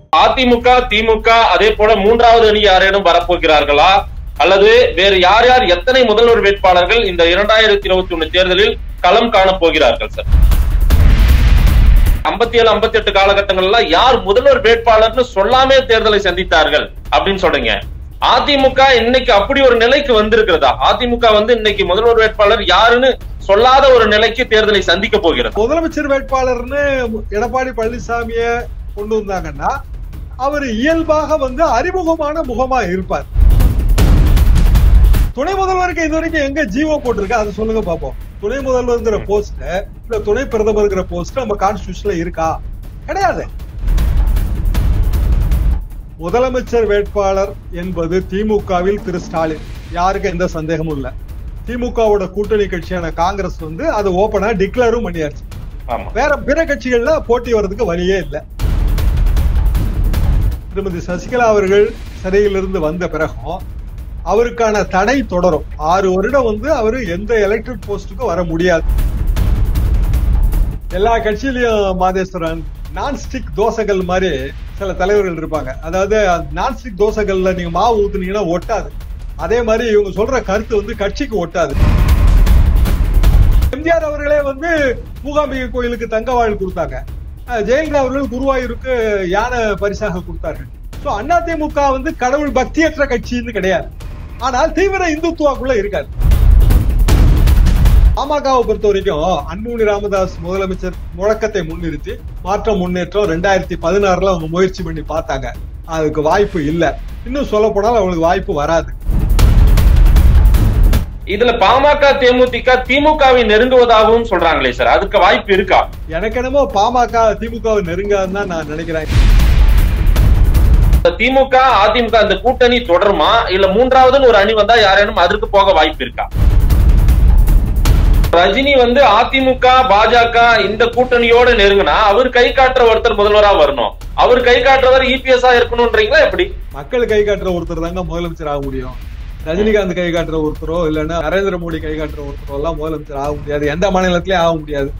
அதிமுக திமுக அதே போல மூன்றாவது அணி யாரேனும் வரப்போகிறார்களா அல்லது வேறு யார் யார் எத்தனை முதல்வர் வேட்பாளர்கள் இந்த இரண்டாயிரத்தி இருபத்தி ஒண்ணு தேர்தலில் களம் காணப் போகிறார்கள் சார் ஐம்பத்தி ஏழு ஐம்பத்தி எட்டு காலகட்டங்கள்ல யார் முதல்வர் வேட்பாளர்னு சொல்லாமே தேர்தலை சந்தித்தார்கள் அப்படின்னு சொல்றீங்க அதிமுக இன்னைக்கு அப்படி ஒரு நிலைக்கு வந்திருக்கிறதா அதிமுக வந்து இன்னைக்கு முதல்வர் வேட்பாளர் யாருன்னு சொல்லாத ஒரு நிலைக்கு தேர்தலை சந்திக்க போகிறது முதலமைச்சர் வேட்பாளர்னு எடப்பாடி பழனிசாமிய கொண்டு வந்தாங்கன்னா அவர் இயல்பாக வந்து அறிமுகமான முகமா இருப்பார் துணை முதல்வருக்கு இது வரைக்கும் எங்க ஜீவோ போட்டிருக்கு அதை சொல்லுங்க பாப்போம் துணை முதல்வர்ங்கிற போஸ்ட் இல்ல துணை பிரதமர்ங்கிற போஸ்ட் நம்ம கான்ஸ்டியூஷன்ல இருக்கா கிடையாது முதலமைச்சர் வேட்பாளர் என்பது திமுகவில் திரு ஸ்டாலின் யாருக்கு எந்த சந்தேகமும் இல்ல திமுகவோட கூட்டணி கட்சியான காங்கிரஸ் வந்து அது ஓபனா டிக்ளரும் பண்ணியாச்சு ஆமா வேற பிற கட்சிகள்ல போட்டி வர்றதுக்கு வழியே இல்லை திருமதி சசிகலா அவர்கள் சிறையிலிருந்து வந்த பிறகும் அவருக்கான தடை தொடரும் ஆறு வருடம் வந்து அவரு எந்த எலக்டட் போஸ்டுக்கும் வர முடியாது எல்லா கட்சியிலயும் மாதேஸ்வரன் நான்ஸ்டிக் தோசைகள் மாதிரி சில தலைவர்கள் இருப்பாங்க அதாவது நான்ஸ்டிக் தோசைகள்ல நீங்க மாவு ஊத்துனீங்கன்னா ஒட்டாது அதே மாதிரி இவங்க சொல்ற கருத்து வந்து கட்சிக்கு ஒட்டாது எம்ஜிஆர் அவர்களே வந்து மூகாம்பிகை கோயிலுக்கு தங்க வாழ் கொடுத்தாங்க அஹ் ஜெயலலிதா அவர்கள் குருவாயூருக்கு யானை பரிசாக கொடுத்தார்கள் சோ அதிமுக வந்து கடவுள் பக்தியற்ற கட்சின்னு கிடையாது ஆனால் தீவிர இந்துத்துவாக்குள்ள இருக்காது பாமகவை பொறுத்த வரைக்கும் அன்புமணி ராமதாஸ் முதலமைச்சர் முழக்கத்தை முன்னிறுத்தி மாற்றம் முன்னேற்றம் ரெண்டாயிரத்தி பதினாறுல அவங்க முயற்சி பண்ணி பார்த்தாங்க அதுக்கு வாய்ப்பு இல்ல இன்னும் சொல்ல போனால் அவங்களுக்கு வாய்ப்பு வராது இதுல பாமக தேமுதிக திமுகவை நெருங்குவதாகவும் சொல்றாங்களே சார் அதுக்கு வாய்ப்பு இருக்கா எனக்கு என்னமோ பாமக திமுகவை நெருங்காதுன்னு தான் நான் நினைக்கிறேன் இந்த திமுக அதிமுக அந்த கூட்டணி தொடருமா இல்ல மூன்றாவதுன்னு ஒரு அணி வந்தா யாரேனும் அதற்கு போக வாய்ப்பு இருக்கா ரஜினி வந்து அதிமுக பாஜக இந்த கூட்டணியோட நெருங்கினா அவர் கை காட்டுற ஒருத்தர் முதல்வரா வரணும் அவர் கை காட்டுறவர் இபிஎஸ் ஆ இருக்கணும்ன்றீங்களா எப்படி மக்கள் கை காட்டுற ஒருத்தர் தாங்க முதலமைச்சர் ஆக முடியும் ரஜினிகாந்த் கை காட்டுற ஒருத்தரோ இல்லைன்னா நரேந்திர மோடி கை காட்டுற ஒருத்தரோ எல்லாம் முதலமைச்சர் ஆக முடியாது எந்த மாநிலத்திலயும் ஆக முடியாது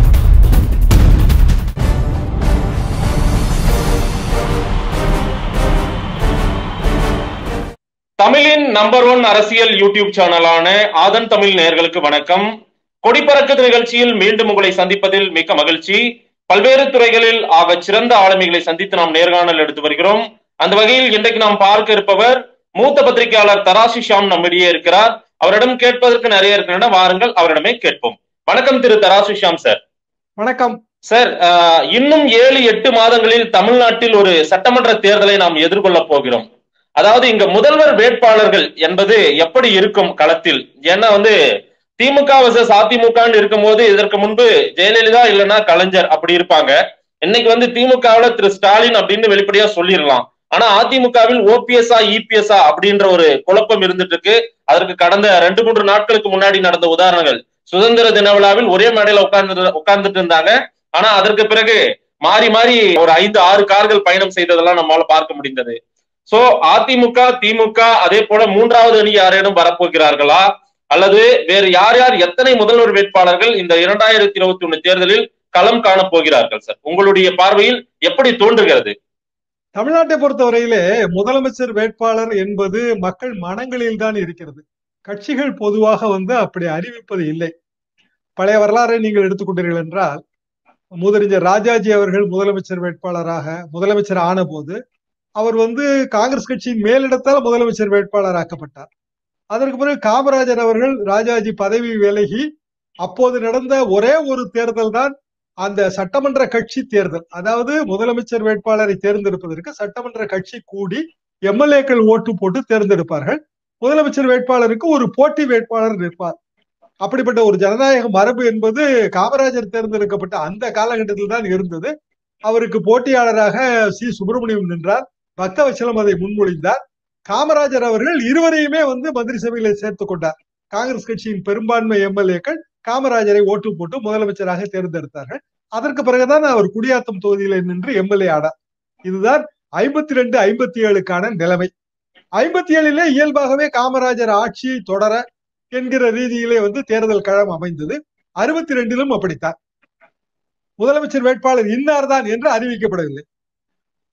தமிழின் நம்பர் ஒன் அரசியல் யூடியூப் சேனலான ஆதன் தமிழ் நேயர்களுக்கு வணக்கம் கொடிப்பறக்குது நிகழ்ச்சியில் மீண்டும் உங்களை சந்திப்பதில் மிக்க மகிழ்ச்சி பல்வேறு துறைகளில் ஆக சிறந்த ஆளுமைகளை சந்தித்து நாம் நேர்காணல் எடுத்து வருகிறோம் அந்த வகையில் இன்றைக்கு நாம் பார்க்க இருப்பவர் மூத்த பத்திரிகையாளர் தராசி ஷாம் நம்மிடையே இருக்கிறார் அவரிடம் கேட்பதற்கு நிறைய இருக்கின்றன வாருங்கள் அவரிடமே கேட்போம் வணக்கம் திரு தராசு ஷாம் சார் வணக்கம் சார் ஆஹ், இன்னும் ஏழு எட்டு மாதங்களில் தமிழ்நாட்டில் ஒரு சட்டமன்ற தேர்தலை நாம் எதிர்கொள்ள போகிறோம் அதாவது இங்க முதல்வர் வேட்பாளர்கள் என்பது எப்படி இருக்கும் களத்தில் ஏன்னா வந்து திமுக வர்சஸ் அதிமுகன்னு இருக்கும்போது இதற்கு முன்பு ஜெயலலிதா இல்லைன்னா கலைஞர் அப்படி இருப்பாங்க இன்னைக்கு வந்து திமுகவுல திரு ஸ்டாலின் அப்படின்னு வெளிப்படையா சொல்லிடலாம் ஆனா அதிமுகவில் ஓபிஎஸ்ஆ இபிஎஸ்ஆ அப்படின்ற ஒரு குழப்பம் இருந்துட்டு இருக்கு அதற்கு கடந்த ரெண்டு மூன்று நாட்களுக்கு முன்னாடி நடந்த உதாரணங்கள் சுதந்திர தின விழாவில் ஒரே மேடையில உட்கார்ந்து உட்கார்ந்துட்டு இருந்தாங்க ஆனா அதற்கு பிறகு மாறி மாறி ஒரு ஐந்து ஆறு கார்கள் பயணம் செய்ததெல்லாம் நம்மால பார்க்க முடிந்தது சோ அதிமுக திமுக அதே போல மூன்றாவது அணி யாரேனும் வரப்போகிறார்களா அல்லது வேறு யார் யார் எத்தனை முதல்வர் வேட்பாளர்கள் இந்த இரண்டாயிரத்தி இருபத்தி ஒண்ணு தேர்தலில் களம் காணப் போகிறார்கள் சார் உங்களுடைய பார்வையில் எப்படி தோன்றுகிறது தமிழ்நாட்டை பொறுத்தவரையிலே முதலமைச்சர் வேட்பாளர் என்பது மக்கள் மனங்களில் தான் இருக்கிறது கட்சிகள் பொதுவாக வந்து அப்படி அறிவிப்பது இல்லை பழைய வரலாறை நீங்கள் எடுத்துக்கொண்டீர்கள் என்றால் முதலமைச்சர் ராஜாஜி அவர்கள் முதலமைச்சர் வேட்பாளராக முதலமைச்சர் ஆன போது அவர் வந்து காங்கிரஸ் கட்சியின் மேலிடத்தால் முதலமைச்சர் வேட்பாளர் ஆக்கப்பட்டார் அதற்கு பிறகு காமராஜர் அவர்கள் ராஜாஜி பதவி விலகி அப்போது நடந்த ஒரே ஒரு தேர்தல் தான் அந்த சட்டமன்ற கட்சி தேர்தல் அதாவது முதலமைச்சர் வேட்பாளரை தேர்ந்தெடுப்பதற்கு சட்டமன்ற கட்சி கூடி எம்எல்ஏக்கள் ஓட்டு போட்டு தேர்ந்தெடுப்பார்கள் முதலமைச்சர் வேட்பாளருக்கு ஒரு போட்டி வேட்பாளர் நிற்பார் அப்படிப்பட்ட ஒரு ஜனநாயக மரபு என்பது காமராஜர் தேர்ந்தெடுக்கப்பட்ட அந்த காலகட்டத்தில் தான் இருந்தது அவருக்கு போட்டியாளராக சி சுப்பிரமணியம் நின்றார் பக்தவச்சலம் அதை முன்மொழிந்தார் காமராஜர் அவர்கள் இருவரையுமே வந்து மந்திரி சபையில சேர்த்துக் கொண்டார் காங்கிரஸ் கட்சியின் பெரும்பான்மை எம்எல்ஏக்கள் காமராஜரை ஓட்டு போட்டு முதலமைச்சராக தேர்ந்தெடுத்தார்கள் அதற்கு பிறகுதான் அவர் குடியாத்தம் தொகுதியில நின்று எம்எல்ஏ ஆனார் இதுதான் ஐம்பத்தி ரெண்டு ஐம்பத்தி ஏழுக்கான நிலைமை ஐம்பத்தி ஏழிலே இயல்பாகவே காமராஜர் ஆட்சியை தொடர என்கிற ரீதியிலே வந்து தேர்தல் களம் அமைந்தது அறுபத்தி ரெண்டிலும் அப்படித்தான் முதலமைச்சர் வேட்பாளர் இன்னார் தான் என்று அறிவிக்கப்படவில்லை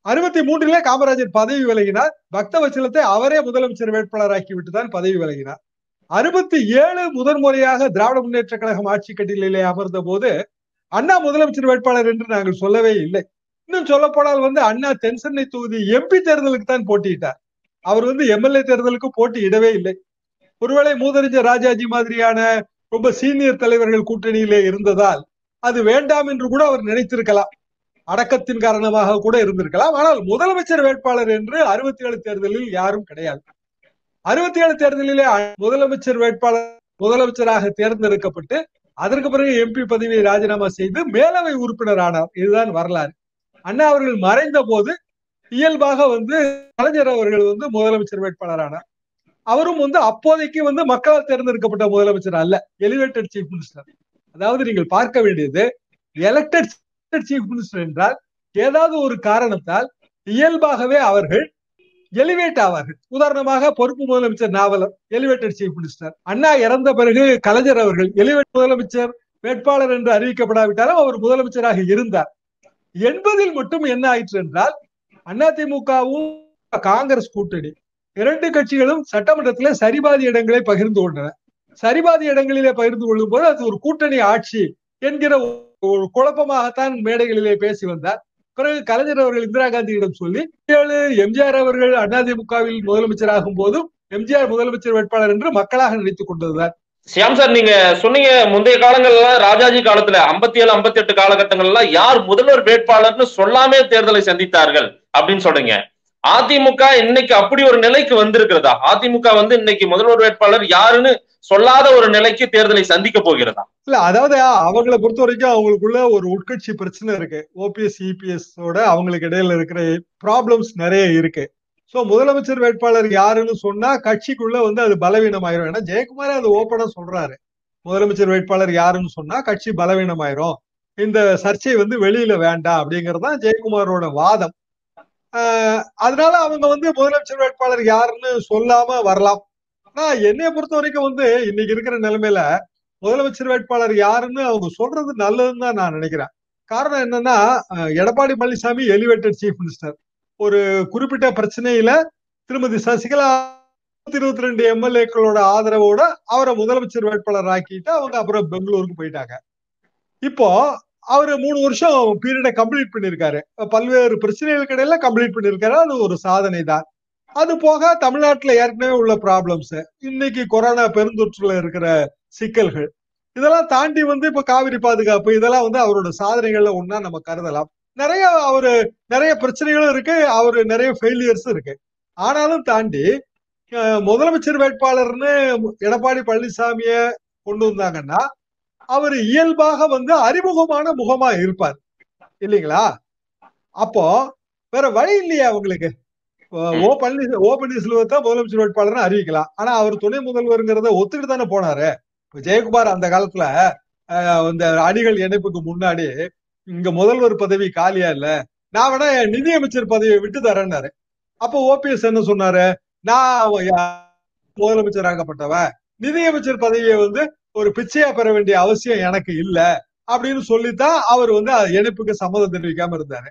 அறுபத்தி மூன்றிலே காமராஜர் பதவி விலகினார் பக்தவச்சலத்தை அவரே முதலமைச்சர் வேட்பாளராக்கி விட்டுதான் பதவி விலகினார் அறுபத்தி ஏழு முதன் முறையாக திராவிட முன்னேற்ற கழகம் ஆட்சி கட்டிலே அமர்ந்த போது அண்ணா முதலமைச்சர் வேட்பாளர் என்று நாங்கள் சொல்லவே இல்லை இன்னும் சொல்ல போனால் வந்து அண்ணா தென்சென்னை தொகுதி எம்பி தேர்தலுக்கு தான் போட்டியிட்டார் அவர் வந்து எம்எல்ஏ தேர்தலுக்கு போட்டியிடவே இல்லை ஒருவேளை மூதறிஞர் ராஜாஜி மாதிரியான ரொம்ப சீனியர் தலைவர்கள் கூட்டணியிலே இருந்ததால் அது வேண்டாம் என்று கூட அவர் நினைத்திருக்கலாம் அடக்கத்தின் காரணமாக கூட இருந்திருக்கலாம் ஆனால் முதலமைச்சர் வேட்பாளர் என்று அறுபத்தி ஏழு தேர்தலில் யாரும் கிடையாது அறுபத்தி ஏழு தேர்தலிலே முதலமைச்சர் வேட்பாளர் முதலமைச்சராக தேர்ந்தெடுக்கப்பட்டு அதற்கு பிறகு எம்பி பதவியை ராஜினாமா செய்து மேலவை உறுப்பினர் ஆனார் இதுதான் வரலாறு அண்ணா அவர்கள் மறைந்த போது இயல்பாக வந்து கலைஞர் அவர்கள் வந்து முதலமைச்சர் வேட்பாளர் ஆனார் அவரும் வந்து அப்போதைக்கு வந்து மக்களால் தேர்ந்தெடுக்கப்பட்ட முதலமைச்சர் அல்ல எலிவேட்டட் சீஃப் மினிஸ்டர் அதாவது நீங்கள் பார்க்க வேண்டியது எலெக்டட் சீஃப் மினிஸ்டர் என்றால் ஏதாவது ஒரு காரணத்தால் இயல்பாகவே அவர்கள் எலிவேட் ஆவார்கள் உதாரணமாக பொறுப்பு முதலமைச்சர் Navalar elevated chief minister Anna இறந்த பிறகு கலைஞர் அவர்கள் எலிவேட் முதலமைச்சர் வேட்பாளர் என்று அறிவிக்கப்படாவிட்டாலும் அவர் முதலமைச்சராக இருந்தார் எண்பதில் மட்டும் என்ன ஆயிற்று என்றால் அதிமுகவும் காங்கிரஸ் கூட்டணி இரண்டு கட்சிகளும் சட்டமன்றத்திலே சரிபாதி இடங்களை பகிர்ந்து கொண்டன சரிபாதி இடங்களிலே பகிர்ந்து கொள்ளும் போது அது ஒரு கூட்டணி ஆட்சி என்கிற ஒரு குழப்பமாகத்தான் மேடைகளிலே பேசி வந்தார் பிறகு கலைஞர் அவர்கள் இந்திரா காந்தியிடம் சொல்லி ஏழு எம்ஜிஆர் அவர்கள் அதிமுகவில் முதலமைச்சராகும் போதும் எம்ஜிஆர் முதலமைச்சர் வேட்பாளர் என்று மக்களாக நினைத்துக் கொண்டதுதான் சியாம் சார் நீங்க சொன்னீங்க முந்தைய காலங்கள்ல ராஜாஜி காலத்துல ஐம்பத்தி ஏழு ஐம்பத்தி எட்டு காலகட்டங்கள்ல யார் முதல்வர் வேட்பாளர்னு சொல்லாமே தேர்தலை சந்தித்தார்கள் அப்படின்னு சொல்றீங்க அதிமுக இன்னைக்கு அப்படி ஒரு நிலைக்கு வந்திருக்கிறதா அதிமுக வந்து இன்னைக்கு முதல்வர் வேட்பாளர் யாருன்னு சொல்லாத ஒரு நிலைக்கு தேர்தலை சந்திக்க போகிறதா இல்ல அதாவது அவங்களை பொறுத்த வரைக்கும் அவங்களுக்குள்ள ஒரு உட்கட்சி பிரச்சனை இருக்கு ஓபிஎஸ் இபிஎஸ் ஓட அவங்களுக்கு இடையில இருக்கிற ப்ராப்ளம்ஸ் நிறைய இருக்கு சோ முதலமைச்சர் வேட்பாளர் யாருன்னு சொன்னா கட்சிக்குள்ள வந்து அது பலவீனமாயிரும் ஏன்னா ஜெயக்குமாரே அது ஓப்பனா சொல்றாரு முதலமைச்சர் வேட்பாளர் யாருன்னு சொன்னா கட்சி பலவீனமாயிரும் இந்த சர்ச்சை வந்து வெளியில வேண்டாம் அப்படிங்கறது தான் ஜெயக்குமாரோட வாதம் அதனால அவங்க வந்து முதலமைச்சர் வேட்பாளர் யாருன்னு சொல்லாம வரலாம் ஆனா என்னைய பொறுத்த வரைக்கும் வந்து இன்னைக்கு இருக்கிற நிலைமையில முதலமைச்சர் வேட்பாளர் யாருன்னு அவங்க சொல்றது நல்லதுன்னு தான் நான் நினைக்கிறேன் காரணம் என்னன்னா Edappadi Palaniswami elevated chief minister ஒரு குறிப்பிட்ட பிரச்சனையில திருமதி சசிகலா இருபத்தி ரெண்டு எம்எல்ஏக்களோட ஆதரவோட அவரை முதலமைச்சர் வேட்பாளர் ஆக்கிட்டு அவங்க அப்புறம் பெங்களூருக்கு போயிட்டாங்க இப்போ அவரு மூணு வருஷம் பீரியடை கம்ப்ளீட் பண்ணிருக்காரு பல்வேறு பிரச்சனைகளுக்கு இடையில கம்ப்ளீட் பண்ணிருக்காரு அது ஒரு சாதனை தான் அது போக தமிழ்நாட்டுல ஏற்கனவே உள்ள ப்ராப்ளம்ஸ் இன்னைக்கு கொரோனா பெருந்தொற்றுல இருக்கிற சிக்கல்கள் இதெல்லாம் தாண்டி வந்து இப்ப காவிரி பாதுகாப்பு இதெல்லாம் வந்து அவரோட சாதனைகள்ல ஒன்னா நம்ம கருதலாம் நிறைய அவரு நிறைய பிரச்சனைகளும் இருக்கு அவரு நிறைய ஃபெயிலியர்ஸும் இருக்கு ஆனாலும் தாண்டி முதலமைச்சர் வேட்பாளர்னு எடப்பாடி பழனிசாமிய கொண்டு வந்தாங்கன்னா அவர் இயல்பாக வந்து அறிமுகமான முகமா இருப்பார் இல்லைங்களா அப்போ வேற வழி இல்லையா அவங்களுக்கு ஓ பன்னீர் ஓ பன்னீர்செல்வத்தை முதலமைச்சர் வேட்பாளர்னு அறிவிக்கலாம் ஆனா அவர் துணை முதல்வருங்கிறத ஒத்துக்கிட்டு தானே போனாரு ஜெயக்குமார் அந்த காலத்துல இந்த அணிகள் இணைப்புக்கு முன்னாடி இங்க முதல்வர் பதவி காலியா இல்ல நான் வேணா நிதியமைச்சர் பதவியை விட்டு தரேன்னாரு அப்போ ஓபிஎஸ் என்ன சொன்னாரு நான் முதலமைச்சர் ஆக்கப்பட்டவன் நிதியமைச்சர் பதவியை வந்து ஒரு பிச்சையா பெற வேண்டிய அவசியம் எனக்கு இல்ல அப்படின்னு சொல்லித்தான் அவர் வந்து இணைப்புக்கு சம்மதம் தெரிவிக்காம இருந்தாரு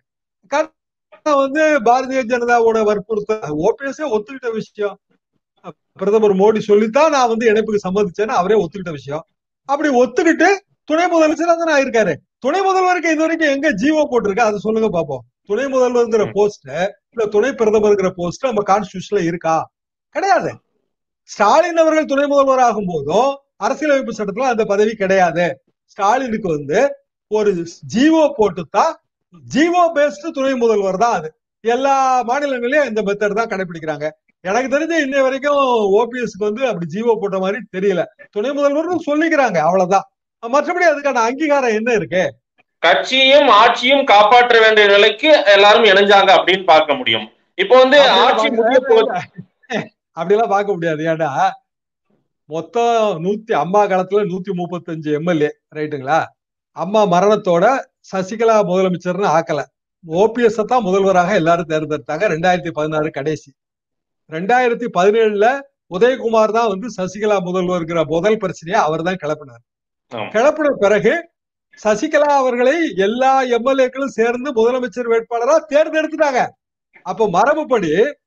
வந்து பாரதிய ஜனதாவோட வற்புறுத்த ஓபிஎஸ் ஒத்துக்கிட்ட விஷயம் பிரதமர் மோடி சொல்லித்தான் நான் வந்து இணைப்புக்கு சம்மதிச்சேன்னு அவரே ஒத்துக்கிட்ட விஷயம் அப்படி ஒத்துக்கிட்டு துணை முதலமைச்சர் தான் ஆயிருக்காரு துணை முதல்வருக்கு இது வரைக்கும் எங்க ஜீவோ போட்டிருக்கா அதை சொல்லுங்க பாப்போம் துணை முதல்வர்ங்கிற போஸ்ட் இல்ல துணை பிரதமர்ங்கிற போஸ்ட் நம்ம கான்ஸ்டியூஷன்ல இருக்கா கிடையாது ஸ்டாலின் அவர்கள் துணை முதல்வர் ஆகும் போதும் அரசியலமைப்பு சட்டத்துல அந்த பதவி கிடையாது ஸ்டாலினுக்கு வந்து ஒரு ஜீவோ போட்டுத்தான் ஜீவோ பேஸ்டு துணை முதல்வர் தான் அது எல்லா மாநிலங்களையும் இந்த மெத்தட் தான் கடைபிடிக்கிறாங்க எனக்கு தெரிஞ்ச இன்னை வரைக்கும் ஓபிஎஸ்க்கு வந்து அப்படி ஜீவோ போட்ட மாதிரி தெரியல துணை முதல்வர் சொல்லிக்கிறாங்க அவ்வளவுதான் மற்றபடி அதுக்கான அங்கீகாரம் என்ன இருக்கு கட்சியும் ஆட்சியும் காப்பாற்ற வேண்டிய நிலைக்கு எல்லாரும் இணைஞ்சாங்க அப்படின்னு பார்க்க முடியும் இப்போ வந்து ஆட்சி அப்படிலாம் பார்க்க முடியாது ஏன்னா மொத்தம் நூத்தி அம்மா காலத்துல நூத்தி முப்பத்தஞ்சு எம்எல்ஏ ரைட்டுங்களா அம்மா மரணத்தோட சசிகலா முதலமைச்சர்னு ஆக்கல ஓபிஎஸ் தான் முதல்வராக எல்லாரும் தேர்ந்தெடுத்தாங்க ரெண்டாயிரத்தி பதினாறு கடைசி ரெண்டாயிரத்தி பதினேழுல உதயகுமார் தான் வந்து சசிகலா முதல்வர்கிற முதல் பிரச்சனையை அவர் தான் கிளப்பினார் கிளப்பின பிறகு சசிகலா அவர்களை எல்லா எம்எல்ஏக்களும் சேர்ந்து முதலமைச்சர் வேட்பாளரா தேர்ந்தெடுத்துட்டாங்க அப்ப மரபுப்படி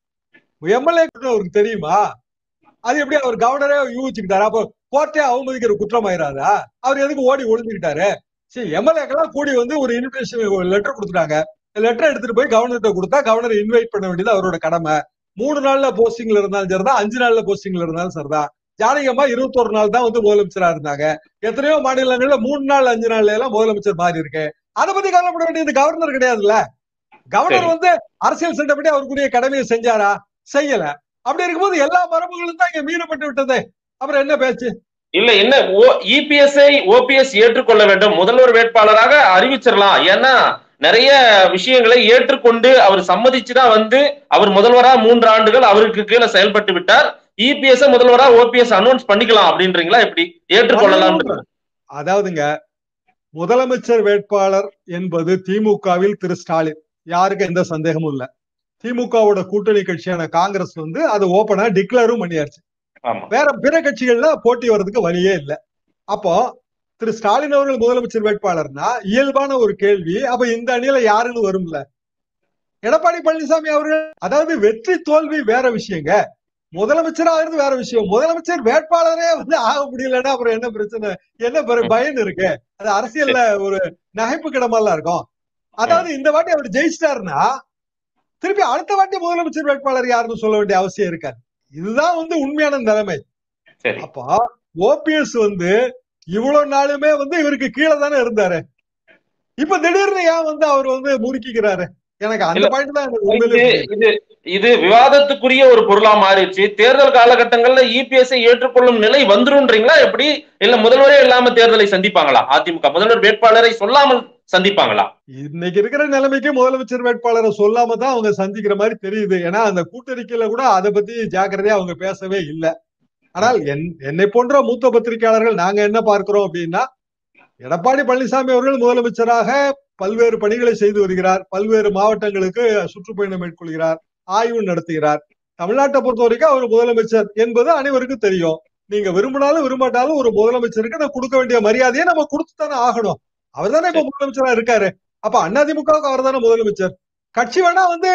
எம்எல்ஏ அவருக்கு தெரியுமா அது எப்படி அவர் கவர்னரே யூகிச்சுக்கிட்டாரு அப்போ கோர்ட்டே அவமதிக்கிற குற்றம் ஆயிராதா அவர் எதுக்கு ஓடி ஒளிஞ்சுக்கிட்டாரு சரி எம்எல்ஏக்கெல்லாம் கூடி வந்து ஒரு இன்விடேஷன் லெட்டர் கொடுத்துட்டாங்க லெட்டர் எடுத்துட்டு போய் கவர்னர்கிட்ட கொடுத்தா கவர்னர் இன்வைட் பண்ண வேண்டியது அவரோட கடமை மூணு நாள்ல போஸ்டிங்ல இருந்தாலும் சரிதான் அஞ்சு நாள்ல போஸ்டிங்ல இருந்தாலும் சரிதான் ஜானகம்மா இருபத்தொரு நாள் தான் வந்து முதலமைச்சரா இருந்தாங்க எத்தனையோ மாநிலங்கள்ல மூணு நாள் அஞ்சு நாள்ல எல்லாம் முதலமைச்சர் மாறி இருக்கு அதை பத்தி கவலைப்பட வேண்டியது கவர்னர் கிடையாதுல்ல கவர்னர் சரி. வந்து அரசியல் சட்டப்படி அவருக்குரிய கடமையை செஞ்சாரா செய்யல அப்படி இருக்கும்போது எல்லா மரபுகளும் தான் இங்க மீறப்பட்டு விட்டதே அப்புறம் என்ன பேச்சு இல்ல என்ன இபிஎஸ்ஐ ஓபிஎஸ் ஏற்றுக்கொள்ள வேண்டும் முதல்வர் வேட்பாளராக அறிவிச்சிடலாம் ஏன்னா நிறைய விஷயங்களை ஏற்றுக்கொண்டு அவர் சம்மதிச்சுதான் வந்து அவர் முதல்வரா மூன்று ஆண்டுகள் அவருக்கு கீழே செயல்பட்டு விட்டார் இபிஎஸ் முதல்வரா ஓபிஎஸ் அனௌன்ஸ் பண்ணிக்கலாம் அப்படின்றீங்களா எப்படி ஏற்றுக்கொள்ளலாம் அதாவதுங்க முதலமைச்சர் வேட்பாளர் என்பது திமுகவில் திரு ஸ்டாலின் யாருக்கு எந்த சந்தேகமும் இல்ல திமுகவோட கூட்டணி கட்சியான காங்கிரஸ் வந்து அது ஓபனா டிக்ளரும் பண்ணியாச்சு ஆமா வேற பிற கட்சிகள்ல போட்டி வர்றதுக்கு வழியே இல்ல அப்போ திரு ஸ்டாலின் அவர்கள் முதலமைச்சர் வேட்பாளர்னா இயல்பான ஒரு கேள்வி அப்ப இந்த அணியில யாருன்னு வரும்ல எடப்பாடி பழனிசாமி அவர்கள் அதாவது வெற்றி தோல்வி வேற விஷயங்க முதலமைச்சர் ஆகிறது வேற விஷயம் முதலமைச்சர் வேட்பாளரே வந்து ஆக முடியலன்னா அப்புறம் என்ன பிரச்சனை என்ன பெரு- பயன் இருக்கு அது அரசியல்ல ஒரு நகைப்பு கிடமெல்லாம் இருக்கும் அதாவது இந்த வாட்டி அவர் ஜெயிச்சிட்டாருன்னா திருப்பி அடுத்த வாட்டி முதலமைச்சர் வேட்பாளர் யாருன்னு சொல்ல வேண்டிய அவசியம் இருக்காது இதுதான் வந்து உண்மையான நிலைமை சரி அப்போ ஓபிஎஸ் வந்து இவ்வளவு நாளுமே வந்து இவருக்கு கீழே தானே இருந்தாரு இப்ப திடீர்னு ஏன் வந்து அவர் வந்து முறுக்கிக்கிறாரு எனக்கு அந்த இல்ல, பாயிண்ட் தான் எனக்கு இது உண்மையிலேயே இது இது விவாதத்துக்குரிய ஒரு பொருளா மாறிடுச்சு தேர்தல் காலகட்டங்கள்ல இபிஎஸ்ஐ ஏற்றுக்கொள்ளும் நிலை வந்துருன்றீங்களா எப்படி இல்ல முதல்வரே இல்லாம தேர்தலை சந்திப்பாங்களா அதிமுக முதல்வர் வேட்பாளரை சொல்லாமல் சந்திப்பாங்களா இன்னைக்கு இருக்கிற நிலைமைக்கு முதலமைச்சர் வேட்பாளரை சொல்லாம தான் அவங்க சந்திக்கிற மாதிரி தெரியுது ஏன்னா அந்த கூட்டறிக்கையில கூட அதை பத்தி ஜாக்கிரதையா அவங்க பேசவே இல்லை ஆனால் என் என்னை போன்ற மூத்த பத்திரிகையாளர்கள் நாங்க என்ன பார்க்கிறோம் அப்படின்னா எடப்பாடி பழனிசாமி அவர்கள் முதலமைச்சராக பல்வேறு பணிகளை செய்து வருகிறார் பல்வேறு மாவட்டங்களுக்கு சுற்றுப்பயணம் மேற்கொள்கிறார் ஆய்வு நடத்துகிறார் தமிழ்நாட்டை பொறுத்த வரைக்கும் அவர் முதலமைச்சர் என்பது அனைவருக்கும் தெரியும் நீங்க விரும்பினாலும் விரும்பாட்டாலும் ஒரு முதலமைச்சருக்கு நான் கொடுக்க வேண்டிய மரியாதையை நம்ம கொடுத்து தானே ஆகணும் அவர் தானே இப்ப முதலமைச்சரா இருக்காரு அப்ப அதிமுகவுக்கு அவர் தானே முதலமைச்சர் கட்சி வேணா வந்து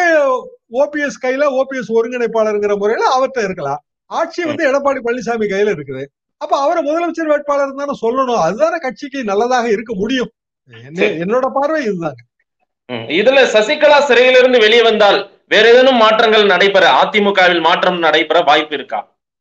ஓபிஎஸ் கையில ஓபிஎஸ் ஒருங்கிணைப்பாளருங்கிற முறையில அவர்கிட்ட இருக்கலாம் ஆட்சி வந்து எடப்பாடி பழனிசாமி கையில இருக்குது அப்ப அவரை முதலமைச்சர் வேட்பாளர் தானே சொல்லணும் அதுதானே கட்சிக்கு நல்லதாக இருக்க முடியும் என்ன- சரி. என்னோட பார்வை இதுதாங்க ம். இதுல சசிகலா சிறையிலிருந்து வெளியே வந்தால் வேற ஏதேனும் மாற்றங்கள் நடைபெற அதிமுகவில் மாற்றம் நடைபெற வாய்ப்பு இருக்கா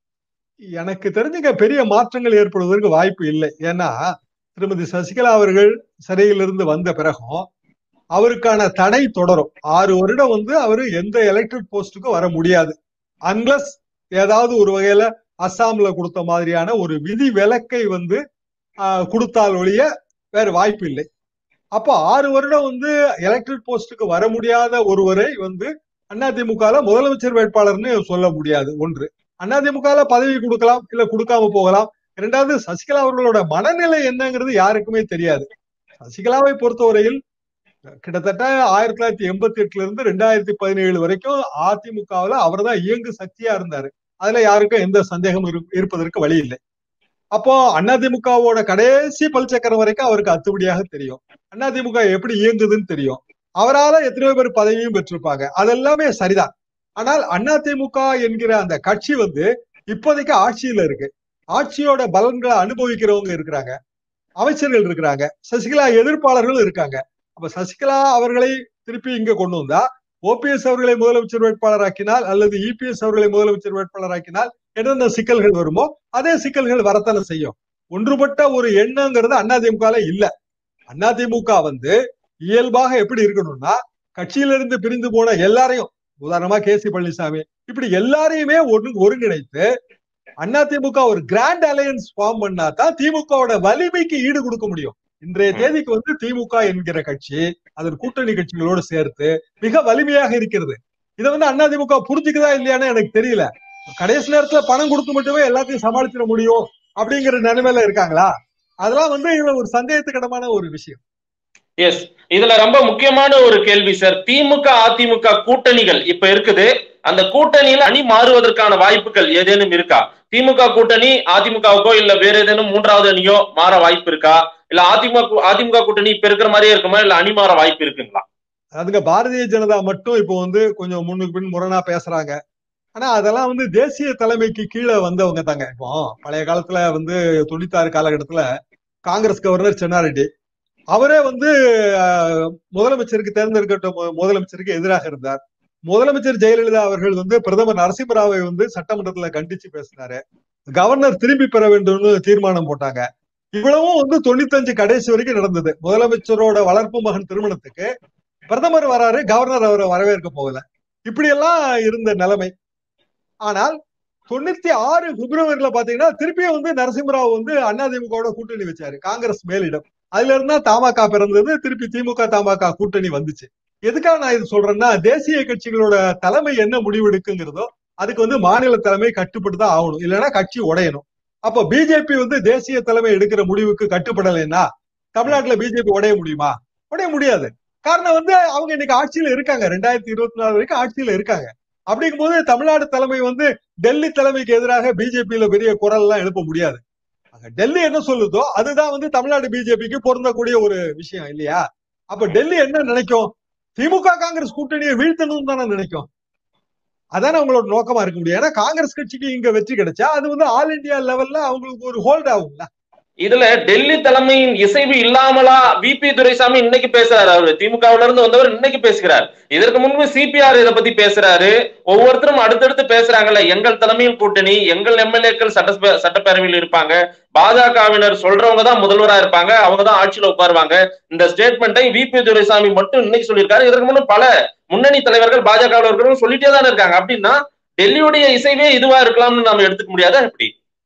எனக்கு தெரிஞ்சுங்க பெரிய மாற்றங்கள் ஏற்படுவதற்கு வாய்ப்பு இல்லை ஏன்னா திருமதி சசிகலா அவர்கள் சிறையிலிருந்து வந்த பிறகும் அவருக்கான தடை தொடரும் ஆறு வருடம் வந்து அவரு எந்த எலெக்டட் போஸ்டுக்கும் வர முடியாது அன்லஸ் ஏதாவது ஒரு வகையில அஸ்ஸாம்ல கொடுத்த மாதிரியான ஒரு விதி விலக்கை வந்து ஆஹ், கொடுத்தால் ஒழிய வேற வாய்ப்பு இல்லை அப்போ ஆறு வருடம் வந்து எலெக்டட் போஸ்டுக்கு வர முடியாத ஒருவரை வந்து அதிமுகல முதலமைச்சர் வேட்பாளர்னு சொல்ல முடியாது ஒன்று அதிமுகல பதவி கொடுக்கலாம் இல்ல கொடுக்காம போகலாம் இரண்டாவது சசிகலா அவர்களோட மனநிலை என்னங்கிறது யாருக்குமே தெரியாது சசிகலாவை பொறுத்தவரையில் கிட்டத்தட்ட ஆயிரத்தி தொள்ளாயிரத்தி எண்பத்தி எட்டுல இருந்து ரெண்டாயிரத்தி பதினேழு வரைக்கும் அதிமுகவுல அவர் தான் இயங்கு சக்தியா இருந்தாரு அதுல யாருக்கும் எந்த சந்தேகம் இரு- இருப்பதற்கு வழி இல்லை அப்போ அதிமுகவோட கடைசி பல்சக்கரம் வரைக்கும் அவருக்கு அத்துப்படியாக தெரியும் அதிமுக எப்படி இயங்குதுன்னு தெரியும் அவரால எத்தனையோ பேர் பதவியும் பெற்றிருப்பாங்க அதெல்லாமே சரிதான் ஆனால் அதிமுக என்கிற அந்த கட்சி வந்து இப்போதைக்கு ஆட்சியில இருக்கு ஆட்சியோட பலன்களை அனுபவிக்கிறவங்க இருக்கிறாங்க அமைச்சர்கள் இருக்கிறாங்க சசிகலா எதிர்ப்பாளர்களும் இருக்காங்க அப்ப சசிகலா அவர்களை திருப்பி இங்க கொண்டு வந்தா ஓபிஎஸ் அவர்களை முதலமைச்சர் வேட்பாளராக்கினால் அல்லது இபிஎஸ் அவர்களை முதலமைச்சர் வேட்பாளராக்கினால் என்னென்ன சிக்கல்கள் வருமோ அதே சிக்கல்கள் வரத்தானே செய்யும் ஒன்றுபட்ட ஒரு எண்ணங்கிறது அதிமுக இல்ல அதிமுக வந்து இயல்பாக எப்படி இருக்கணும்னா கட்சியிலிருந்து பிரிந்து போன எல்லாரையும் உதாரணமா கே சி பழனிசாமி இப்படி எல்லாரையுமே ஒன்று ஒருங்கிணைத்து அதிமுக ஒரு கிராண்ட் அலையன்ஸ் ஃபார்ம் பண்ணா தான் திமுகவோட வலிமைக்கு ஈடு கொடுக்க முடியும் இன்றைய ம். தேதிக்கு வந்து திமுக என்கிற கட்சி அதன் கூட்டணி கட்சிகளோடு சேர்த்து மிக வலிமையாக இருக்கிறது இதை வந்து அதிமுக புரிஞ்சுக்குதா இல்லையான்னு எனக்கு தெரியல கடைசி நேரத்துல பணம் கொடுத்து மட்டுமே எல்லாத்தையும் சமாளிச்சிட முடியும் அப்படிங்கிற நிலைமையில இருக்காங்களா அதெல்லாம் வந்து இதுல ஒரு சந்தேகத்துக்கிடமான ஒரு விஷயம் எஸ் இதுல ரொம்ப முக்கியமான ஒரு கேள்வி சார் திமுக அதிமுக கூட்டணிகள் இப்ப இருக்குது அந்த கூட்டணியில அணி மாறுவதற்கான வாய்ப்புகள் ஏதேனும் இருக்கா திமுக கூட்டணி அதிமுகவுக்கோ இல்ல வேற ஏதேனும் மூன்றாவது அணியோ மாற வாய்ப்பு இருக்கா இல்ல அதிமுக கூ- அதிமுக கூட்டணி இப்ப இருக்கிற மாதிரியே இருக்குமா இல்ல அணி மாற வாய்ப்பு இருக்குங்களா அதுங்க பாரதிய ஜனதா மட்டும் இப்போ வந்து கொஞ்சம் முன்னுக்கு பின் முரணா பேசுறாங்க ஆனா அதெல்லாம் வந்து தேசிய தலைமைக்கு கீழே வந்தவங்க தாங்க இப்போ பழைய காலத்துல வந்து தொண்ணூத்தாறு காலகட்டத்துல காங்கிரஸ் கவர்னர் சென்னாரெட்டி அவரே வந்து அஹ், முதலமைச்சருக்கு தேர்ந்தெடுக்கப்பட்ட மு- முதலமைச்சருக்கு எதிராக இருந்தார் முதலமைச்சர் ஜெயலலிதா அவர்கள் வந்து பிரதமர் நரசிம்மராவை வந்து சட்டமன்றத்துல கண்டிச்சு பேசினாரு கவர்னர் திரும்பி பெற வேண்டும்னு தீர்மானம் போட்டாங்க இவ்வளவும் வந்து தொண்ணூத்தஞ்சு கடைசி வரைக்கும் நடந்தது முதலமைச்சரோட வளர்ப்பு மகன் திருமணத்துக்கு பிரதமர் வராரு கவர்னர் அவரை வரவேற்க போகல இப்படி எல்லாம் இருந்த நிலைமை ஆனால் தொண்ணூத்தி ஆறு பிப்ரவரியில பாத்தீங்கன்னா திருப்பியும் வந்து நரசிம்மராவ் வந்து அதிமுகவோட கூட்டணி வச்சாரு காங்கிரஸ் மேலிடம் அதுல இருந்தா தமாக பிறந்தது திருப்பி திமுக தமாக கூட்டணி வந்துச்சு எதுக்காக நான் இது சொல்றேன்னா தேசிய கட்சிகளோட தலைமை என்ன முடிவெடுக்குங்கிறதோ அதுக்கு வந்து மாநில தலைமை கட்டுப்பட்டு தான் ஆகணும் இல்லைன்னா கட்சி உடையணும் அப்போ பிஜேபி வந்து தேசிய தலைமை எடுக்கிற முடிவுக்கு கட்டுப்படலைன்னா தமிழ்நாட்டுல பிஜேபி உடைய முடியுமா உடைய முடியாது காரணம் வந்து அவங்க இன்னைக்கு ஆட்சியில இருக்காங்க ரெண்டாயிரத்தி இருபத்தி நாலு வரைக்கும் ஆட்சியில இருக்காங்க அப்படிங்கும்போது தமிழ்நாடு தலைமை வந்து டெல்லி தலைமைக்கு எதிராக பிஜேபியில பெரிய குரல் எல்லாம் எழுப்ப முடியாது அங்க டெல்லி என்ன சொல்லுதோ அதுதான் வந்து தமிழ்நாடு பிஜேபிக்கு பொருந்தக்கூடிய ஒரு விஷயம் இல்லையா அப்ப டெல்லி என்ன நினைக்கும் திமுக காங்கிரஸ் கூட்டணியை வீழ்த்தணும் தானே நினைக்கும் அதானே அவங்களோட நோக்கமா இருக்க முடியும் ஏன்னா காங்கிரஸ் கட்சிக்கு இங்க வெற்றி கிடைச்சா அது வந்து ஆல் இந்தியா லெவல்ல அவங்களுக்கு ஒரு ஹோல்ட் ஆகும்ல இதுல டெல்லி தலைமையின் இசைவு இல்லாமலா விபி துரைசாமி இன்னைக்கு பேசுறாரு அவரு திமுகவுல இருந்து வந்தவர் இன்னைக்கு பேசுகிறார் இதற்கு முன்பு சிபிஆர் இதை பத்தி பேசுறாரு ஒவ்வொருத்தரும் அடுத்தடுத்து பேசுறாங்கல்ல எங்கள் தலைமையில் கூட்டணி எங்கள் எம்எல்ஏக்கள் சட்ட சட்டப்பேரவையில் இருப்பாங்க பாஜகவினர் சொல்றவங்க தான் முதல்வரா இருப்பாங்க அவங்க தான் ஆட்சியில உட்காருவாங்க இந்த ஸ்டேட்மெண்ட்டை விபி துரைசாமி மட்டும் இன்னைக்கு சொல்லியிருக்காரு இதற்கு முன்னும் பல முன்னணி தலைவர்கள் பாஜக இருக்கிறவங்க சொல்லிட்டே தானே இருக்காங்க அப்படின்னா டெல்லியுடைய இசைவே இதுவா இருக்கலாம்னு நாம எடுத்துக்க முடியாதா எப்படி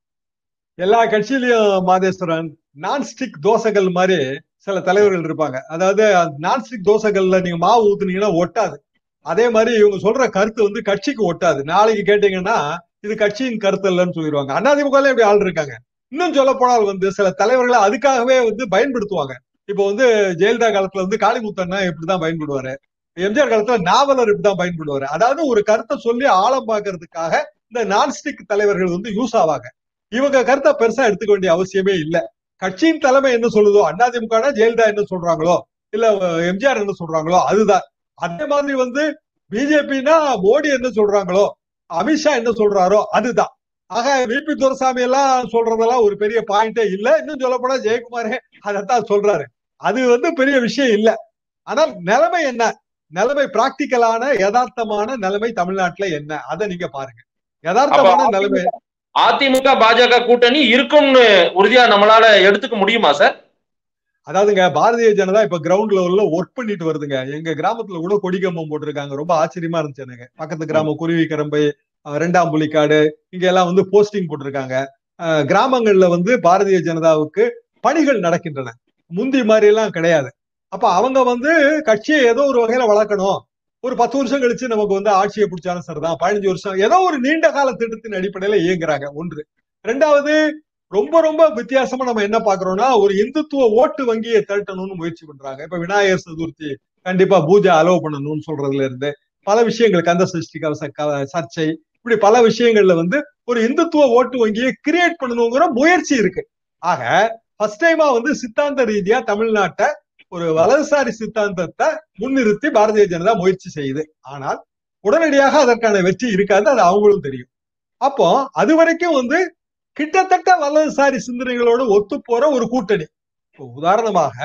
எல்லா கட்சியிலயும் மாதேஸ்வரன் நான்ஸ்டிக் தோசைகள் மாதிரி சில தலைவர்கள் இருப்பாங்க அதாவது நான்ஸ்டிக் தோசைகள்ல நீங்க மாவு ஊத்துனீங்கன்னா ஒட்டாது அதே மாதிரி இவங்க சொல்ற கருத்து வந்து கட்சிக்கு ஒட்டாது நாளைக்கு கேட்டீங்கன்னா இது கட்சியின் கருத்து இல்லைன்னு சொல்லிடுவாங்க அதிமுக இப்படி ஆள் இருக்காங்க இன்னும் சொல்ல போனால் வந்து சில தலைவர்களை அதுக்காகவே வந்து பயன்படுத்துவாங்க இப்போ வந்து ஜெயலலிதா காலத்துல வந்து காளிமுத்தண்ணா இப்படிதான் பயன்படுவாரு எம்ஜிஆர் காலத்துல நாவலர் இப்படிதான் பயன்படுவாரு அதாவது ஒரு கருத்தை சொல்லி ஆழம் பார்க்கறதுக்காக இந்த நான்ஸ்டிக் தலைவர்கள் வந்து யூஸ் ஆவாங்க இவங்க கருத்தை பெருசா எடுத்துக்க வேண்டிய அவசியமே இல்ல கட்சியின் தலைமை என்ன சொல்லுதோ அதிமுக ஜெயலலிதா என்ன சொல்றாங்களோ இல்ல எம்ஜிஆர் என்ன சொல்றாங்களோ அதுதான் அதே மாதிரி வந்து பிஜேபினா மோடி என்ன சொல்றாங்களோ அமித்ஷா என்ன சொல்றாரோ அதுதான் ஆக விபி துரசாமி எல்லாம் சொல்றதெல்லாம் ஒரு பெரிய பாயிண்டே இல்ல இன்னும் சொல்ல போனா ஜெயக்குமாரே அதைத்தான் சொல்றாரு அது வந்து பெரிய விஷயம் இல்ல ஆனால் நிலைமை என்ன நிலைமை பிராக்டிக்கலான யதார்த்தமான நிலைமை தமிழ்நாட்டுல என்ன அதை நீங்க பாருங்க யதார்த்தமான நிலைமை அதிமுக பாஜக கூட்டணி இருக்கும்னு உறுதியா நம்மளால எடுத்துக்க முடியுமா சார் அதாவதுங்க பாரதிய ஜனதா இப்ப கிரவுண்ட் லெவல்ல ஒர்க் பண்ணிட்டு வருதுங்க எங்க கிராமத்துல கூட கொடிக்கம்பம் போட்டிருக்காங்க ரொம்ப ஆச்சரியமா இருந்துச்சு எனக்கு பக்கத்து கிராமம் குருவி கரம்பை ரெண்டாம் புலிக்காடு இங்க எல்லாம் வந்து போஸ்டிங் போட்டிருக்காங்க கிராமங்கள்ல வந்து பாரதிய ஜனதாவுக்கு பணிகள் நடக்கின்றன முந்தி மாதிரி எல்லாம் கிடையாது அப்ப அவங்க வந்து கட்சியை ஏதோ ஒரு வகையில வளர்க்கணும் ஒரு பத்து வருஷம் கழிச்சு நமக்கு வந்து ஆட்சியை பிடிச்சாலும் சரிதான் பதினஞ்சு வருஷம் ஏதோ ஒரு நீண்ட கால திட்டத்தின் அடிப்படையில இயங்குறாங்க ஒன்று ரெண்டாவது ரொம்ப ரொம்ப வித்தியாசமா நம்ம என்ன பாக்குறோம்னா ஒரு இந்துத்துவ ஓட்டு வங்கியை திரட்டணும்னு முயற்சி பண்றாங்க இப்ப விநாயகர் சதுர்த்தி கண்டிப்பா பூஜை அலோவ் பண்ணணும்னு சொல்றதுல இருந்து பல விஷயங்கள் கந்த சஷ்டி கவச சர்ச்சை இப்படி பல விஷயங்கள்ல வந்து ஒரு இந்துத்துவ ஓட்டு வங்கியை கிரியேட் பண்ணணுங்கிற முயற்சி இருக்கு ஆக ஃபர்ஸ்ட் டைமா வந்து சித்தாந்த ரீதியா தமிழ்நாட்டை ஒரு வலதுசாரி சித்தாந்தத்தை முன்னிறுத்தி பாரதிய ஜனதா முயற்சி செய்யுது ஆனால் உடனடியாக அதற்கான வெற்றி இருக்காது அது அவங்களும் தெரியும் அப்போ அது வரைக்கும் வந்து கிட்டத்தட்ட வலதுசாரி சிந்தனைகளோடு ஒத்து போற ஒரு கூட்டணி உதாரணமாக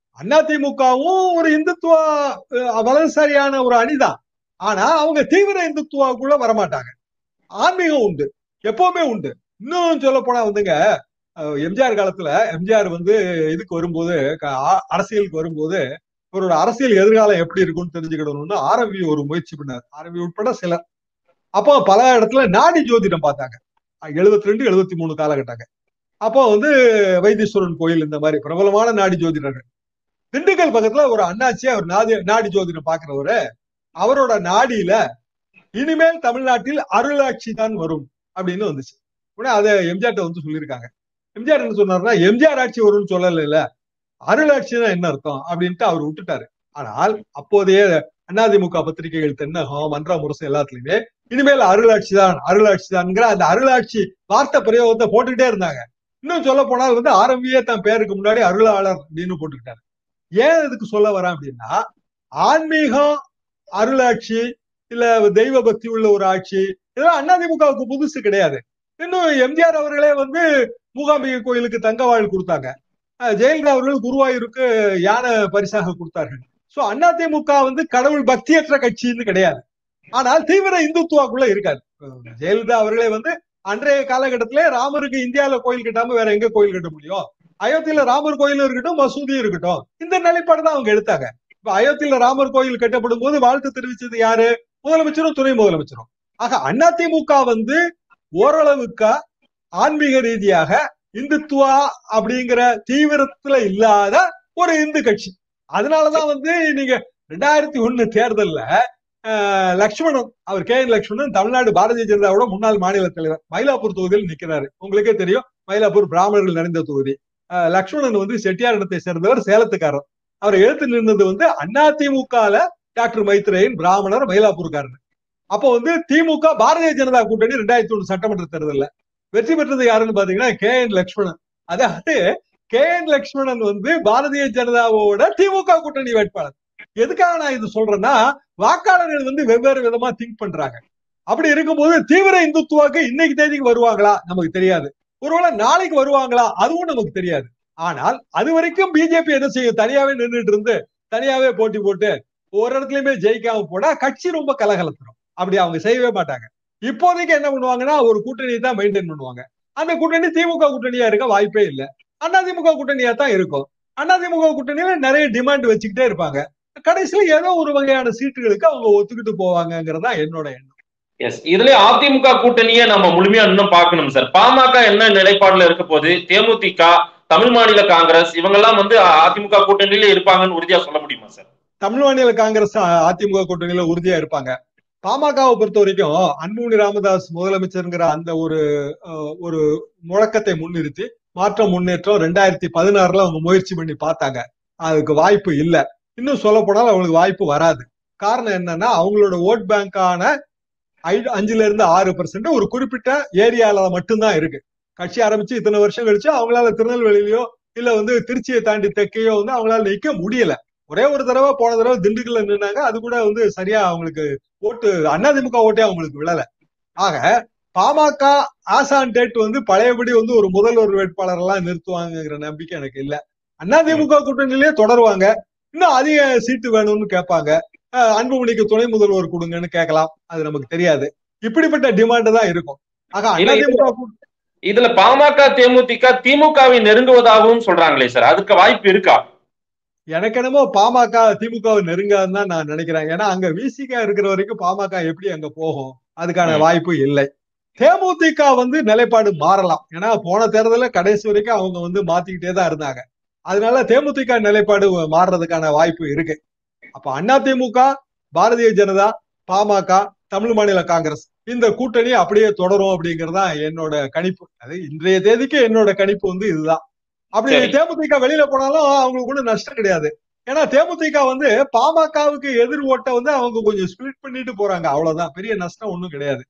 அதிமுகவும் ஒரு இந்துத்துவ வலதுசாரியான ஒரு அணிதான் ஆனா அவங்க தீவிர இந்துத்துவாக்குள்ள வரமாட்டாங்க ஆன்மீகம் உண்டு எப்பவுமே உண்டு இன்னும் சொல்ல போனா வந்துங்க எம்ஜிஆர் காலத்துல எம்ஜிஆர் வந்து இதுக்கு வரும்போது அரசியலுக்கு வரும்போது இவரோட அரசியல் எதிர்காலம் எப்படி இருக்கும்னு தெரிஞ்சுக்கிடணும்னு ஆரம்பி ஒரு முயற்சி பண்ணார் ஆரம்பி உட்பட சிலர் அப்போ பல இடத்துல நாடி ஜோதிடம் பார்த்தாங்க எழுபத்தி ரெண்டு எழுபத்தி மூணு காலகட்டங்க அப்போ வந்து வைத்தீஸ்வரன் கோயில் இந்த மாதிரி பிரபலமான நாடி ஜோதிடர்கள் திண்டுக்கல் பக்கத்துல ஒரு அண்ணாச்சி அவர் நாடி நாடி ஜோதிடம் பாக்குறவரு அவரோட நாடியில இனிமேல் தமிழ்நாட்டில் அருளாட்சி தான் வரும் அப்படின்னு வந்துச்சு உடனே அதை எம்ஜிஆர்ட்ட வந்து சொல்லியிருக்காங்க எம்ஜிஆர் என்ன சொன்னார்னா எம்ஜிஆர் ஆட்சி வரும்னு சொல்லல இல்ல அருளாட்சினா என்ன அர்த்தம் அப்படின்ட்டு அவர் விட்டுட்டாரு ஆனால் அப்போதைய அதிமுக பத்திரிகைகள் தென்னகம் மன்ற முரசு எல்லாத்துலயுமே இனிமேல் அருளாட்சி தான் அருளாட்சி தான்ங்கிற அந்த அருளாட்சி வார்த்தை பிரயோகத்தை போட்டுக்கிட்டே இருந்தாங்க இன்னும் சொல்ல போனால் வந்து ஆரம்பியே தன் பேருக்கு முன்னாடி அருளாளர் அப்படின்னு போட்டுக்கிட்டாரு ஏன் இதுக்கு சொல்ல வரேன் அப்படின்னா ஆன்மீகம் அருளாட்சி இல்ல தெய்வ பக்தி உள்ள ஒரு ஆட்சி இதெல்லாம் அதிமுகவுக்கு புதுசு கிடையாது இன்னும் எம்ஜிஆர் அவர்களே வந்து மூகாம்பிகை கோயிலுக்கு தங்க வாழ் கொடுத்தாங்க அஹ் ஜெயலலிதா அவர்கள் குருவாயூருக்கு யானை பரிசாக கொடுத்தார்கள் சோ அதிமுக வந்து கடவுள் பக்தியற்ற கட்சின்னு கிடையாது ஆனால் தீவிர இந்துத்துவாக்குள்ள இருக்காது ஜெயலலிதா அவர்களே வந்து அன்றைய காலகட்டத்திலே ராமருக்கு இந்தியாவில கோயில் கட்டாம வேற எங்க கோயில் கட்ட முடியும் அயோத்தியில ராமர் கோயிலும் இருக்கட்டும் மசூதியும் இருக்கட்டும் இந்த நிலைப்பாடு தான் அவங்க எடுத்தாங்க இப்ப அயோத்தியில ராமர் கோயில் கட்டப்படும் போது வாழ்த்து தெரிவிச்சது யாரு முதலமைச்சரும் துணை முதலமைச்சரும் ஆக அதிமுக வந்து ஓரளவுக்கு ஆன்மீக ரீதியாக இந்துத்துவா அப்படிங்கிற தீவிரத்துல இல்லாத ஒரு இந்து கட்சி அதனாலதான் வந்து நீங்க ரெண்டாயிரத்தி ஒண்ணு தேர்தல்ல அஹ், லக்ஷ்மணன் அவர் கே என் லக்ஷ்மணன் தமிழ்நாடு பாரதிய ஜனதாவோட முன்னாள் மாநில தலைவர் மயிலாப்பூர் தொகுதியில் நிக்கிறாரு உங்களுக்கே தெரியும் மயிலாப்பூர் பிராமணர்கள் நிறைந்த தொகுதி அஹ், லக்ஷ்மணன் வந்து செட்டியார் இடத்தை சேர்ந்தவர் சேலத்துக்காரர் அவர் எழுத்து நின்றது வந்து அதிமுகல டாக்டர் மைத்ரேயன் பிராமணர் மயிலாப்பூர்காரர் அப்போ வந்து திமுக பாரதிய ஜனதா கூட்டணி ரெண்டாயிரத்தி ஒண்ணு சட்டமன்ற தேர்தல்ல வெற்றி பெற்றது யாருன்னு பாத்தீங்கன்னா கே என் லக்ஷ்மணன் அதாவது கே என் லக்ஷ்மணன் வந்து பாரதிய ஜனதாவோட திமுக கூட்டணி வேட்பாளர் எதுக்காக நான் இது சொல்றேன்னா வாக்காளர்கள் வந்து வெவ்வேறு விதமா திங்க் பண்றாங்க அப்படி இருக்கும்போது தீவிர இந்துத்துவாக்கு இன்னைக்கு தேதிக்கு வருவாங்களா நமக்கு தெரியாது ஒருவேளை நாளைக்கு வருவாங்களா அதுவும் நமக்கு தெரியாது ஆனால் அது வரைக்கும் பிஜேபி என்ன செய்யும் தனியாவே நின்றுட்டு இருந்து தனியாவே போட்டி போட்டு ஒரு இடத்துலயுமே ஜெயிக்காம போனா கட்சி ரொம்ப கலகலத்துரும் அப்படி அவங்க செய்யவே மாட்டாங்க இப்போதைக்கு என்ன பண்ணுவாங்கன்னா ஒரு கூட்டணியை தான் மெயின்டைன் பண்ணுவாங்க அந்த கூட்டணி திமுக கூட்டணியா இருக்க வாய்ப்பே இல்லை அதிமுக கூட்டணியா தான் இருக்கும் அதிமுக கூட்டணியில நிறைய டிமாண்ட் வச்சுக்கிட்டே இருப்பாங்க கடைசியில ஏதோ ஒரு வகையான சீட்டுகளுக்கு அவங்க ஒத்துக்கிட்டு போவாங்கங்கிறதா என்னோட எண்ணம் எஸ் இதுல அதிமுக கூட்டணியை நம்ம முழுமையா இன்னும் பார்க்கணும் சார் பாமக என்ன நிலைப்பாடுல இருக்க போது தேமுதிக தமிழ் மாநில காங்கிரஸ் இவங்கெல்லாம் வந்து அதிமுக கூட்டணியில இருப்பாங்கன்னு உறுதியா சொல்ல முடியுமா சார் தமிழ் மாநில காங்கிரஸ் அதிமுக கூட்டணியில உறுதியா இருப்பாங்க பாமகவை பொறுத்த வரைக்கும் அன்புமணி ராமதாஸ் முதலமைச்சருங்கிற அந்த ஒரு அஹ், ஒரு முழக்கத்தை முன்னிறுத்தி மாற்றம் முன்னேற்றம் ரெண்டாயிரத்தி பதினாறுல அவங்க முயற்சி பண்ணி பார்த்தாங்க அதுக்கு வாய்ப்பு இல்ல இன்னும் சொல்ல போனால் அவங்களுக்கு வாய்ப்பு வராது காரணம் என்னன்னா அவங்களோட ஓட் பேங்கான ஐ- அஞ்சுல இருந்து ஆறு பர்சன்ட் ஒரு குறிப்பிட்ட ஏரியால மட்டும்தான் இருக்கு கட்சி ஆரம்பிச்சு இத்தனை வருஷம் கழிச்சு அவங்களால திருநெல்வேலியிலயோ இல்ல வந்து திருச்சியை தாண்டி தெற்கையோ வந்து அவங்களால நிக்க முடியல ஒரே ஒரு தடவை போன தடவை திண்டுக்கல்ல நின்னாங்க அது கூட வந்து சரியா அவங்களுக்கு ஓட்டு அதிமுக ஓட்டே அவங்களுக்கு விழல ஆக பாமக ஆசான் டேட் வந்து பழையபடி வந்து ஒரு முதல்வர் வேட்பாளர் எல்லாம் நிறுத்துவாங்கங்கிற நம்பிக்கை எனக்கு இல்ல அதிமுக கூட்டணியிலேயே தொடருவாங்க இன்னும் அதிக சீட்டு வேணும்னு கேட்பாங்க அஹ் அன்புமணிக்கு துணை முதல்வர் கொடுங்கன்னு கேட்கலாம் அது நமக்கு தெரியாது இப்படிப்பட்ட டிமாண்ட் தான் இருக்கும் ஆக இல்ல, அதிமுக கூ- இதுல பாமக தேமுதிக திமுகவை நெருங்குவதாகவும் சொல்றாங்களே சார் அதுக்கு வாய்ப்பு இருக்கா எனக்கு என்னமோ பாமக திமுகவை நெருங்காதுன்னு தான் நான் நினைக்கிறேன் ஏன்னா அங்க விசிக இருக்கிற வரைக்கும் பாமக எப்படி அங்க போகும் அதுக்கான ம். வாய்ப்பு இல்லை தேமுதிக வந்து நிலைப்பாடு மாறலாம் ஏன்னா போன தேர்தலில் கடைசி வரைக்கும் அவங்க வந்து மாத்திக்கிட்டே தான் இருந்தாங்க அதனால தேமுதிக நிலைப்பாடு மாறுறதுக்கான வாய்ப்பு இருக்கு அப்ப அதிமுக பாரதிய ஜனதா பாமக தமிழ் மாநில காங்கிரஸ் இந்த கூட்டணி அப்படியே தொடரும் அப்படிங்கறதா என்னோட கணிப்பு அது இன்றைய தேதிக்கு என்னோட கணிப்பு வந்து இதுதான் அப்படி சரி. தேமுதிக வெளியில போனாலும் அவங்களுக்கு ஒன்றும் நஷ்டம் கிடையாது ஏன்னா தேமுதிக வந்து பாமகவுக்கு எதிர் ஓட்ட வந்து அவங்க கொஞ்சம் ஸ்பிளிட் பண்ணிட்டு போறாங்க அவ்வளவுதான் பெரிய நஷ்டம் ஒண்ணும் கிடையாது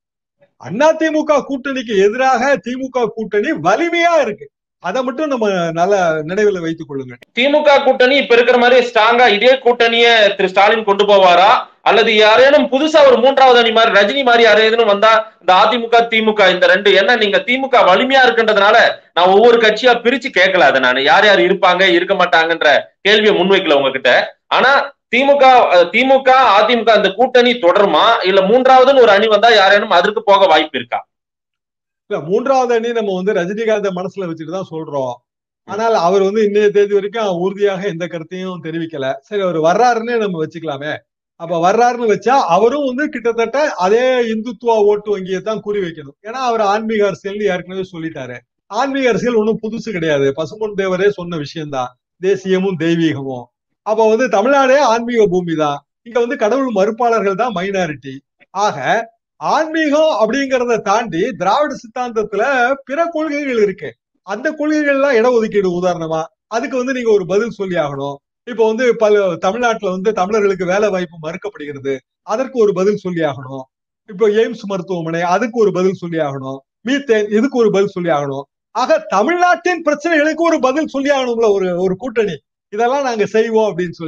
அதிமுக கூட்டணிக்கு எதிராக திமுக கூட்டணி வலிமையா இருக்கு அதை மட்டும் நம்ம நல்ல நினைவில் வைத்துக் கொள்ளுங்க திமுக கூட்டணி இப்ப இருக்கிற மாதிரி ஸ்ட்ராங்கா இதே கூட்டணிய திரு ஸ்டாலின் கொண்டு போவாரா அல்லது யாரேனும் புதுசா ஒரு மூன்றாவது அணி மாதிரி ரஜினி மாதிரி யாரேனும் வந்தா இந்த அதிமுக திமுக இந்த ரெண்டு என்ன நீங்க திமுக வலிமையா இருக்குன்றதுனால நான் ஒவ்வொரு கட்சியா பிரிச்சு கேட்கல அதை நான் யார் யார் இருப்பாங்க இருக்க மாட்டாங்கன்ற கேள்வியை முன்வைக்கல உங்ககிட்ட ஆனா திமுக அஹ், திமுக அதிமுக அந்த கூட்டணி தொடருமா இல்ல மூன்றாவதுன்னு ஒரு அணி வந்தா யாரேனும் அதற்கு போக வாய்ப்பு இருக்கா இல்ல மூன்றாவது அணி நம்ம வந்து ரஜினிகாந்த மனசுல வச்சுட்டு தான் சொல்றோம் ஆனால் அவர் வந்து இன்னைய தேதி வரைக்கும் உறுதியாக எந்த கருத்தையும் தெரிவிக்கல சரி அவர் வர்றாருன்னே நம்ம வச்சுக்கலாமே அப்ப வர்றாருன்னு வச்சா அவரும் வந்து கிட்டத்தட்ட அதே இந்துத்துவா ஓட்டு வங்கியை தான் குறி வைக்கணும் ஏன்னா அவர் ஆன்மீக அரசியல் ஏற்கனவே சொல்லிட்டாரு ஆன்மீக அரசியல் ஒன்றும் புதுசு கிடையாது பசும்பொன் தேவரே சொன்ன விஷயம்தான் தேசியமும் தெய்வீகமும் அப்ப வந்து தமிழ்நாடே ஆன்மீக பூமி தான் இங்க வந்து கடவுள் மறுப்பாளர்கள் தான் மைனாரிட்டி ஆக ஆன்மீகம் அப்படிங்கறத தாண்டி திராவிட சித்தாந்தத்துல பிற கொள்கைகள் இருக்கு அந்த கொள்கைகள்லாம் இடஒதுக்கீடு உதாரணமா அதுக்கு வந்து நீங்க ஒரு பதில் சொல்லி ஆகணும் இப்ப வந்து பல தமிழ்நாட்டுல வந்து தமிழர்களுக்கு வேலை வாய்ப்பு மறுக்கப்படுகிறது அதற்கு ஒரு பதில் சொல்லி ஆகணும் இப்போ எய்ம்ஸ் மருத்துவமனை அதுக்கு ஒரு பதில் சொல்லி ஆகணும் மீத்தேன் இதுக்கு ஒரு பதில் சொல்லி ஆகணும் ஆக தமிழ்நாட்டின் பிரச்சனைகளுக்கு ஒரு பதில் சொல்லி ஆகணும்ல ஒரு ஒரு கூட்டணி இதெல்லாம் நாங்க செய்வோம் அப்படின்னு சொல்லி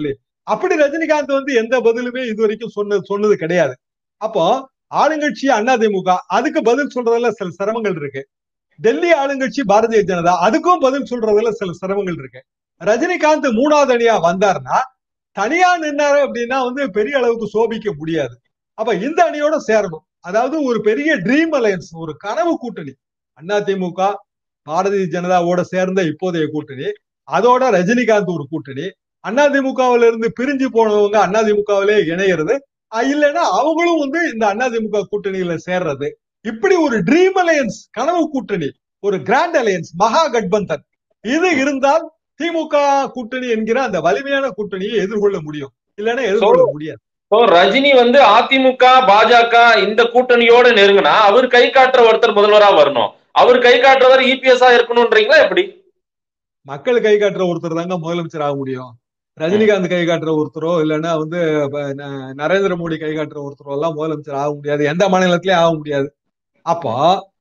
அப்படி ரஜினிகாந்த் வந்து எந்த பதிலுமே இது வரைக்கும் சொன்னது சொன்னது கிடையாது அப்போ ஆளுங்கட்சி அதிமுக அதுக்கு பதில் சொல்றதுல சில சிரமங்கள் இருக்கு டெல்லி ஆளுங்கட்சி பாரதிய ஜனதா அதுக்கும் பதில் சொல்றதுல சில சிரமங்கள் இருக்கு ரஜினிகாந்த் மூணாவது அணியா வந்தாருன்னா தனியா நின்னாரு அப்படின்னா வந்து பெரிய அளவுக்கு சோபிக்க முடியாது அப்ப இந்த அணியோட சேரணும் அதாவது ஒரு பெரிய ட்ரீம் அலையன்ஸ் ஒரு கனவு கூட்டணி அதிமுக பாரதிய ஜனதாவோட சேர்ந்த இப்போதைய கூட்டணி அதோட ரஜினிகாந்த் ஒரு கூட்டணி அதிமுகவில இருந்து பிரிஞ்சு போனவங்க அதிமுகவிலே இணையிறது இல்லைன்னா அவங்களும் வந்து இந்த அதிமுக கூட்டணியில சேர்றது இப்படி ஒரு ட்ரீம் அலையன்ஸ் கனவு கூட்டணி ஒரு கிராண்ட் அலையன்ஸ் மகா கட்பந்தன் இது இருந்தால் திமுக கூட்டணி என்கிற அந்த வலிமையான கூட்டணியை எதிர்கொள்ள முடியும் இல்லைன்னா எதிர்கொள்ள முடியாது ரஜினி வந்து அதிமுக பாஜக இந்த கூட்டணியோட நெருங்கினா அவர் கை காட்டுற ஒருத்தர் முதல்வரா வரணும் அவர் கை காட்டுறவர் இபிஎஸ் இருக்கணும்ன்றீங்களா எப்படி மக்கள் கை காட்டுற ஒருத்தர் தாங்க முதலமைச்சர் ஆக முடியும் ரஜினிகாந்த் கை காட்டுற ஒருத்தரோ இல்லைன்னா வந்து நரேந்திர மோடி கை காட்டுற ஒருத்தரோ எல்லாம் முதலமைச்சர் ஆக முடியாது எந்த மாநிலத்திலயும் ஆக முடியாது அப்போ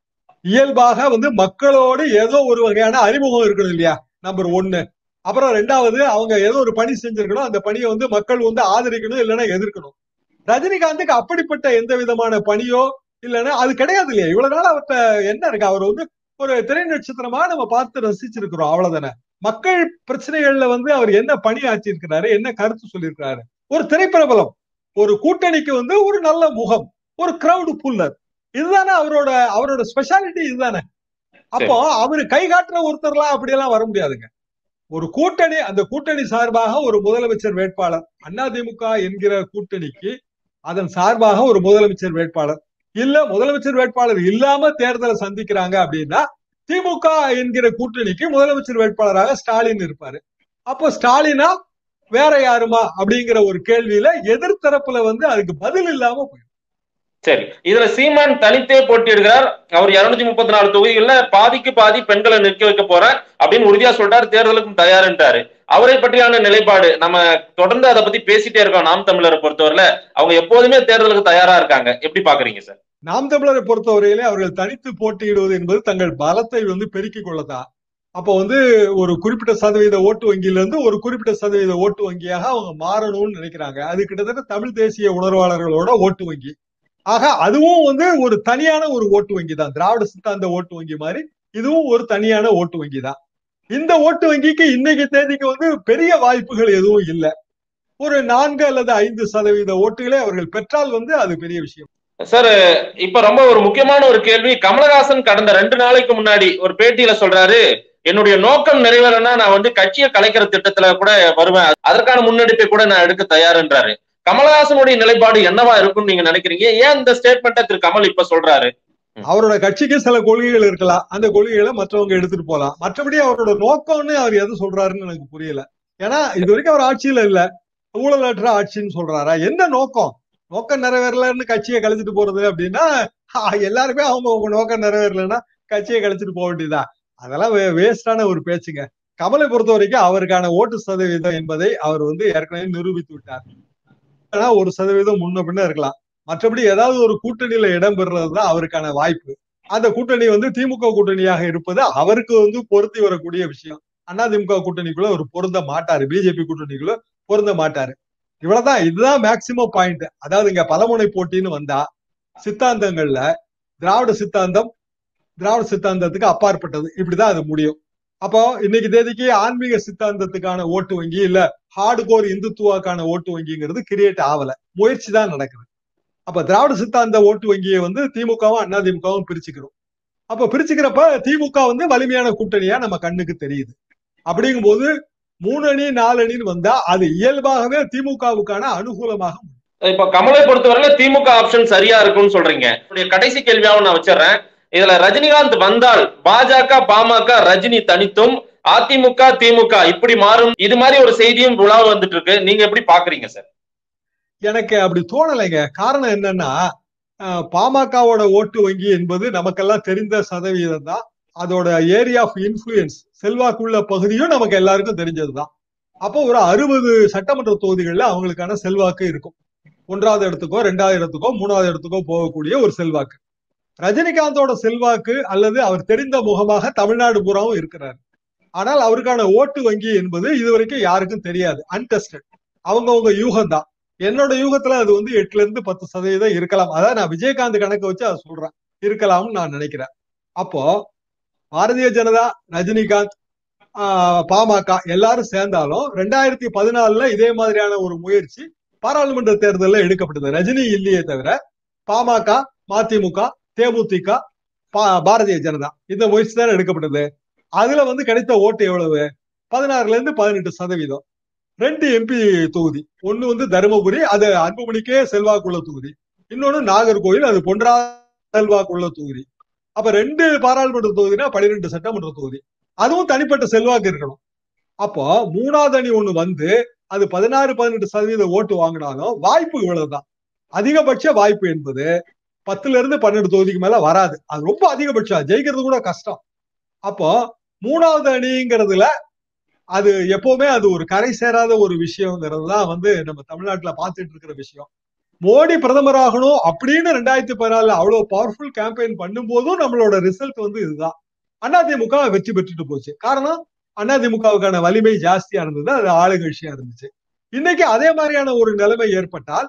இயல்பாக வந்து மக்களோடு ஏதோ ஒரு வகையான அறிமுகம் இருக்கணும் இல்லையா நம்பர் ஒன்னு அப்புறம் ரெண்டாவது அவங்க ஏதோ ஒரு பணி செஞ்சிருக்கணும் அந்த பணியை வந்து மக்கள் வந்து ஆதரிக்கணும் இல்லைன்னா எதிர்க்கணும் ரஜினிகாந்துக்கு அப்படிப்பட்ட எந்த விதமான பணியோ இல்லைன்னா அது கிடையாது இல்லையா இவ்வளவு நாள் அவர்கிட்ட என்ன இருக்கு அவர் வந்து ஒரு திரை நட்சத்திரமா நம்ம பார்த்து ரசிச்சிருக்கிறோம் அவ்வளவுதானே மக்கள் பிரச்சனைகள்ல வந்து அவர் என்ன பணி ஆச்சிருக்கிறாரு என்ன கருத்து சொல்லியிருக்கிறாரு ஒரு திரைப்பிரபலம் ஒரு கூட்டணிக்கு வந்து ஒரு நல்ல முகம் ஒரு கிரௌடு புல்லர் இதுதானே அவரோட அவரோட ஸ்பெஷாலிட்டி இதுதானே அப்போ அவரு கை காட்டுற ஒருத்தர்லாம் அப்படியெல்லாம் வர முடியாதுங்க ஒரு கூட்டணி அந்த கூட்டணி சார்பாக ஒரு முதலமைச்சர் வேட்பாளர் அதிமுக என்கிற கூட்டணிக்கு அதன் சார்பாக ஒரு முதலமைச்சர் வேட்பாளர் இல்ல முதலமைச்சர் வேட்பாளர் இல்லாம தேர்தலை சந்திக்கிறாங்க அப்படின்னா திமுக என்கிற கூட்டணிக்கு முதலமைச்சர் வேட்பாளராக ஸ்டாலின் இருப்பாரு அப்போ ஸ்டாலினா வேற யாருமா அப்படிங்கிற ஒரு கேள்வியில எதிர்த்தரப்புல வந்து அதுக்கு பதில் இல்லாம போயிடும் சரி இதுல சீமான் தனித்தே போட்டியிடுகிறார் அவர் இருநூத்தி முப்பத்தி நாலு தொகுதிகள்ல பாதிக்கு பாதி பெண்களை நிற்க வைக்க போறேன் அப்படின்னு உறுதியா சொல்றாரு தேர்தலுக்கும் தயாருன்றாரு அவரை பற்றியான நிலைப்பாடு நம்ம தொடர்ந்து அதை பத்தி பேசிட்டே இருக்கோம் நாம் தமிழரை பொறுத்தவரையில அவங்க எப்போதுமே தேர்தலுக்கு தயாரா இருக்காங்க எப்படி பாக்குறீங்க சார் நாம் தமிழரை பொறுத்தவரையிலே அவர்கள் தனித்து போட்டியிடுவது என்பது தங்கள் பலத்தை வந்து பெருக்கிக் கொள்ளதான் அப்போ வந்து ஒரு குறிப்பிட்ட சதவீத ஓட்டு வங்கியிலிருந்து ஒரு குறிப்பிட்ட சதவீத ஓட்டு வங்கியாக அவங்க மாறணும்னு நினைக்கிறாங்க அது கிட்டத்தட்ட தமிழ் தேசிய உணர்வாளர்களோட ஓட்டு வங்கி ஆக அதுவும் வந்து ஒரு தனியான ஒரு ஓட்டு வங்கி தான் திராவிட சித்தாந்த ஓட்டு வங்கி மாதிரி இதுவும் ஒரு தனியான ஓட்டு வங்கி தான் இந்த ஓட்டு வங்கிக்கு இன்னைக்கு தேதிக்கு வந்து பெரிய வாய்ப்புகள் எதுவும் இல்லை ஒரு நான்கு அல்லது ஐந்து சதவீத ஓட்டுகளை அவர்கள் பெற்றால் வந்து அது பெரிய விஷயம் சார் இப்ப ரொம்ப ஒரு முக்கியமான ஒரு கேள்வி கமலஹாசன் கடந்த ரெண்டு நாளைக்கு முன்னாடி ஒரு பேட்டியில சொல்றாரு என்னுடைய நோக்கம் நிறைவேறனா நான் வந்து கட்சியை கலைக்கிற திட்டத்துல கூட வருவேன் அதற்கான முன்னெடுப்பை கூட நான் எடுக்க தயாருன்றாரு கமலஹாசனுடைய நிலைப்பாடு என்னவா இருக்கும்னு நீங்க நினைக்கிறீங்க ஏன் இந்த ஸ்டேட்மெண்ட்டை திரு கமல் இப்ப சொல்றாரு அவரோட கட்சிக்கு சில கொள்கைகள் இருக்கலாம் அந்த கொள்கைகளை மற்றவங்க எடுத்துட்டு போலாம் மற்றபடி அவரோட நோக்கம்னு அவர் எது சொல்றாருன்னு எனக்கு புரியல ஏன்னா இது வரைக்கும் அவர் ஆட்சியில இல்ல ஊழலற்ற ஆட்சின்னு சொல்றாரா என்ன நோக்கம் நோக்கம் நிறைவேறலன்னு கட்சியை கழிச்சிட்டு போறது அப்படின்னா எல்லாருமே அவங்க அவங்க நோக்கம் நிறைவேறலன்னா கட்சியை கழிச்சிட்டு போக வேண்டியதா அதெல்லாம் வேஸ்டான ஒரு பேச்சுங்க கமலை பொறுத்த வரைக்கும் அவருக்கான ஓட்டு சதவீதம் என்பதை அவர் வந்து ஏற்கனவே நிரூபித்து விட்டார் ஆனா ஒரு சதவீதம் முன்ன பின்ன இருக்கலாம் மற்றபடி ஏதாவது ஒரு கூட்டணியில இடம் பெறுறதுதான் அவருக்கான வாய்ப்பு அந்த கூட்டணி வந்து திமுக கூட்டணியாக இருப்பது அவருக்கு வந்து பொருத்தி வரக்கூடிய விஷயம் அதிமுக கூட்டணிக்குள்ள ஒரு பொருந்த மாட்டாரு பிஜேபி கூட்டணிக்குள்ள பொருந்த மாட்டாரு இவ்வளவுதான் இதுதான் மேக்சிமம் பாயிண்ட் அதாவது இங்க பலமுனை போட்டின்னு வந்தா சித்தாந்தங்கள்ல திராவிட சித்தாந்தம் திராவிட சித்தாந்தத்துக்கு அப்பாற்பட்டது இப்படிதான் அது முடியும் அப்போ இன்னைக்கு தேதிக்கு ஆன்மீக சித்தாந்தத்துக்கான ஓட்டு வங்கி இல்ல ஹார்டு கோர் இந்துத்துவாக்கான ஓட்டு வங்கிங்கிறது கிரியேட் ஆகல முயற்சி தான் நடக்குது அப்ப திராவிட சித்தாந்த ஓட்டு வங்கியை வந்து திமுகவும் அதிமுகவும் பிரிச்சுக்கிறோம் அப்ப பிரிச்சுக்கிறப்ப திமுக வந்து வலிமையான கூட்டணியா நம்ம கண்ணுக்கு தெரியுது அப்படிங்கும் போது மூணு அணி நாலு அணின்னு வந்தா அது இயல்பாகவே திமுகவுக்கான அனுகூலமாக இப்ப கமலை பொறுத்தவரையில திமுக ஆப்ஷன் சரியா இருக்கும்னு சொல்றீங்க கடைசி கேள்வியாவும் நான் வச்சிடறேன் இதுல ரஜினிகாந்த் வந்தால் பாஜக பாமக ரஜினி தனித்தும் அதிமுக திமுக இப்படி மாறும் இது மாதிரி ஒரு செய்தியும் உலாவ வந்துட்டு இருக்கு நீங்க எப்படி பாக்குறீங்க சார் எனக்கு அப்படி தோணலைங்க காரணம் என்னன்னா பாமகவோட ஓட்டு வங்கி என்பது நமக்கெல்லாம் தெரிந்த சதவீதம் தான் அதோட ஏரியா ஆஃப் இன்ஃபுளுயன்ஸ் செல்வாக்குள்ள பகுதியும் நமக்கு எல்லாருக்கும் தெரிஞ்சதுதான் அப்போ ஒரு அறுபது சட்டமன்ற தொகுதிகள்ல அவங்களுக்கான செல்வாக்கு இருக்கும் ஒன்றாவது இடத்துக்கோ ரெண்டாவது இடத்துக்கோ மூணாவது இடத்துக்கோ போகக்கூடிய ஒரு செல்வாக்கு ரஜினிகாந்தோட செல்வாக்கு அல்லது அவர் தெரிந்த முகமாக தமிழ்நாடு பூராவும் இருக்கிறார் ஆனால் அவருக்கான ஓட்டு வங்கி என்பது இதுவரைக்கும் யாருக்கும் தெரியாது அன்டெஸ்டட் அவங்கவுங்க யூகம் தான் என்னோட யூகத்துல அது வந்து எட்டுல இருந்து பத்து சதவீதம் இருக்கலாம் அதான் நான் விஜயகாந்த் கணக்கு வச்சு அதை சொல்றேன் இருக்கலாம்னு நான் நினைக்கிறேன் அப்போ பாரதிய ஜனதா ரஜினிகாந்த் ஆஹ், பாமக எல்லாரும் சேர்ந்தாலும் ரெண்டாயிரத்தி பதினாலுல இதே மாதிரியான ஒரு முயற்சி பாராளுமன்ற தேர்தலில் எடுக்கப்பட்டது ரஜினி இல்லையே தவிர பாமக மதிமுக தேமுதிக பா- பாரதிய ஜனதா இந்த முயற்சி தான் எடுக்கப்பட்டது அதுல வந்து கிடைத்த ஓட்டு எவ்வளவு பதினாறுல இருந்து பதினெட்டு சதவீதம் ரெண்டு எம்பி தொகுதி ஒண்ணு வந்து தருமபுரி அது அன்புமணிக்கே செல்வாக்குள்ள தொகுதி இன்னொன்னு நாகர்கோவில் அது பொன்றா செல்வாக்குள்ள தொகுதி அப்ப ரெண்டு பாராளுமன்ற தொகுதினா பனிரெண்டு சட்டமன்ற தொகுதி அதுவும் தனிப்பட்ட செல்வாக்கு இருக்கணும் அப்போ மூணாவது அணி ஒண்ணு வந்து அது பதினாறு பதினெட்டு சதவீத ஓட்டு வாங்கினாலும் வாய்ப்பு இவ்வளவுதான் அதிகபட்ச வாய்ப்பு என்பது பத்துல இருந்து பன்னெண்டு தொகுதிக்கு மேல வராது அது ரொம்ப அதிகபட்சம் ஜெயிக்கிறது கூட கஷ்டம் அப்போ மூணாவது அணிங்கிறதுல அது எப்பவுமே அது ஒரு கரை சேராத ஒரு விஷயங்கிறது தான் வந்து நம்ம தமிழ்நாட்டுல பார்த்துட்டு இருக்கிற விஷயம் மோடி பிரதமராகணும் அப்படின்னு ரெண்டாயிரத்தி பதினாலுல அவ்வளவு பவர்ஃபுல் கேம்பெயின் பண்ணும்போதும் நம்மளோட ரிசல்ட் வந்து இதுதான் அதிமுக வெற்றி பெற்றுட்டு போச்சு காரணம் அதிமுகவுக்கான வலிமை ஜாஸ்தியா இருந்தது அது ஆளுங்கட்சியா இருந்துச்சு இன்னைக்கு அதே மாதிரியான ஒரு நிலைமை ஏற்பட்டால்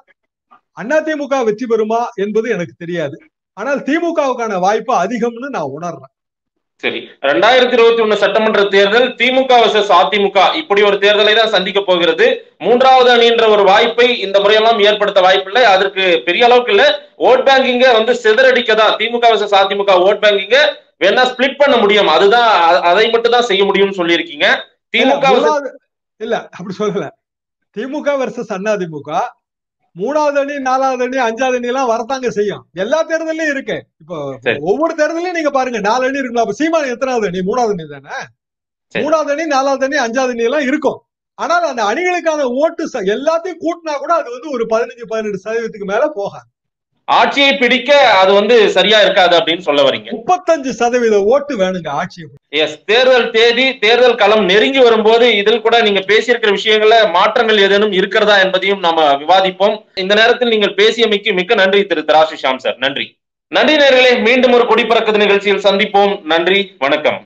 அதிமுக வெற்றி பெறுமா என்பது எனக்கு தெரியாது ஆனால் திமுகவுக்கான வாய்ப்பு அதிகம்னு நான் உணர்றேன் சரி ரெண்டாயிரத்தி இருபத்தி ஒண்ணு சட்டமன்ற தேர்தல் திமுக வர்சஸ் அதிமுக இப்படி ஒரு தேர்தலை தான் சந்திக்க போகிறது மூன்றாவது அணின்ற ஒரு வாய்ப்பை இந்த முறையெல்லாம் ஏற்படுத்த வாய்ப்பில்லை அதற்கு பெரிய அளவுக்கு இல்ல ஓட் பேங்கிங்க வந்து சிதறடிக்க தான் திமுக வர்சஸ் அதிமுக ஓட் பேங்கிங்க வேணா ஸ்பிளிட் பண்ண முடியும் அதுதான் அ- அதை மட்டும் தான் செய்ய முடியும்னு சொல்லியிருக்கீங்க திமுக versus- மூணாவது- இல்ல அப்படி சொல்லல திமுக வர்சஸ் அதிமுக மூணாவது அணி நாலாவது அணி அஞ்சாவது அணி எல்லாம் வரத்தாங்க செய்யும் எல்லா தேர்தலையும் இருக்கு இப்போ சரி. ஒவ்வொரு தேர்தலையும் நீங்க பாருங்க நாலு அணி இருக்குல்ல அப்ப சீமான் எத்தனாவது அணி மூணாவது அணி தானே சரி. மூணாவது அணி நாலாவது அணி அஞ்சாவது அணி எல்லாம் இருக்கும் ஆனால் அந்த அணிகளுக்கான ஓட்டு ச- எல்லாத்தையும் கூட்டினா கூட அது வந்து ஒரு பதினஞ்சு பதினெட்டு சதவீதத்துக்கு மேல போகாது ஆட்சியை பிடிக்க அது வந்து சரியா இருக்காது அப்படின்னு சொல்ல வரீங்க முப்பத்தஞ்சு சதவீத ஓட்டு வேணுங்க ஆட்சி எஸ் தேர்தல் தேதி தேர்தல் களம் நெருங்கி வரும்போது இதில் கூட நீங்க பேசியிருக்கிற விஷயங்கள்ல மாற்றங்கள் ஏதேனும் இருக்கிறதா என்பதையும் நாம விவாதிப்போம் இந்த நேரத்தில் நீங்கள் பேசியமைக்கு மிக்க நன்றி திரு தராசு ஷாம் சார் நன்றி நன்றி நேர்களே மீண்டும் ஒரு கொடி பறக்குது நிகழ்ச்சியில் சந்திப்போம் நன்றி வணக்கம்